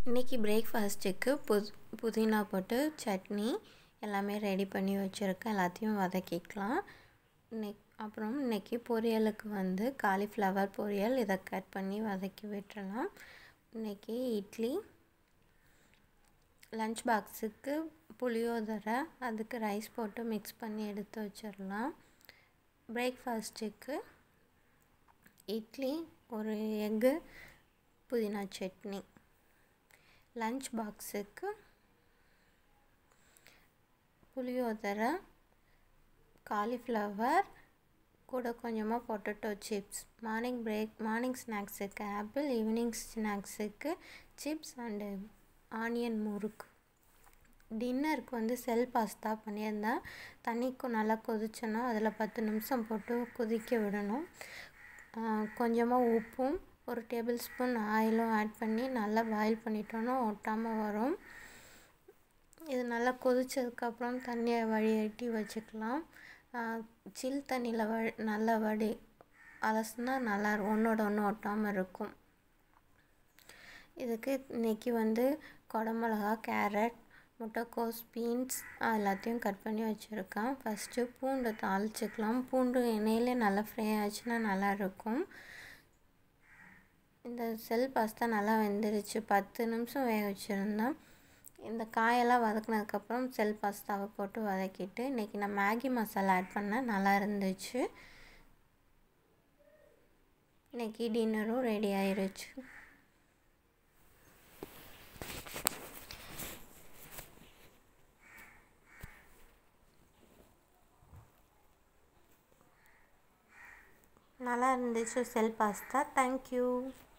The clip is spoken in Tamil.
இன்றைக்கி பிரேக்ஃபாஸ்ட்டுக்கு புது புதினா போட்டு சட்னி எல்லாமே ரெடி பண்ணி வச்சுருக்கேன் எல்லாத்தையும் வதக்கிக்கலாம் இன்னைக் அப்புறம் இன்றைக்கி பொரியலுக்கு வந்து காலிஃப்ளவர் பொரியல் இதை கட் பண்ணி வதக்கி விட்டுறலாம் இன்றைக்கி இட்லி லஞ்ச் பாக்ஸுக்கு புளியோதரை அதுக்கு ரைஸ் போட்டு மிக்ஸ் பண்ணி எடுத்து வச்சிடலாம் பிரேக்ஃபாஸ்ட்டுக்கு இட்லி ஒரு எக்கு புதினா சட்னி லஞ்ச் பாக்ஸுக்கு புளியோதரை காலிஃப்ளவர் கூட கொஞ்சமாக potato chips morning break morning ஸ்நாக்ஸுக்கு ஆப்பிள் ஈவினிங் ஸ்நாக்ஸுக்கு சிப்ஸ் அண்டு ஆனியன் முறுக்கு டின்னருக்கு வந்து செல் பாஸ்தா பண்ணியிருந்தேன் தண்ணிக்கும் நல்லா கொதிச்சோன்னா அதில் பத்து நிமிஷம் போட்டு கொதிக்க விடணும் கொஞ்சமாக உப்பும் ஒரு டேபிள் ஸ்பூன் ஆயிலும் ஆட் பண்ணி நல்லா பாயில் பண்ணிட்டோன்னா ஒட்டாமல் வரும் இது நல்லா கொதித்ததுக்கப்புறம் தண்ணியை வடிகட்டி வச்சுக்கலாம் சில் தண்ணியில் வ நல்லா வடி அலசுனா நல்லா ஒன்றோட ஒன்று ஒட்டாமல் இருக்கும் இதுக்கு இன்றைக்கி வந்து குடமிளகா கேரட் முட்டைக்கோஸ் பீன்ஸ் எல்லாத்தையும் கட் பண்ணி வச்சுருக்கேன் ஃபஸ்ட்டு பூண்டு தாளிச்சிக்கலாம் பூண்டு எண்ணெயிலே நல்லா ஃப்ரை ஆச்சுன்னா நல்லாயிருக்கும் இந்த செல் பாஸ்தா நல்லா வெந்துருச்சு பத்து நிமிஷம் வேக வச்சுருந்தேன் இந்த காயெல்லாம் வதக்குனதுக்கப்புறம் செல் பாஸ்தாவை போட்டு வதக்கிட்டு இன்றைக்கி நான் மேகி மசாலா ஆட் பண்ணேன் நல்லா இருந்துச்சு இன்றைக்கி டின்னரும் ரெடி ஆயிருச்சு நல்லா இருந்துச்சு செல் பாஸ்தா தேங்க்யூ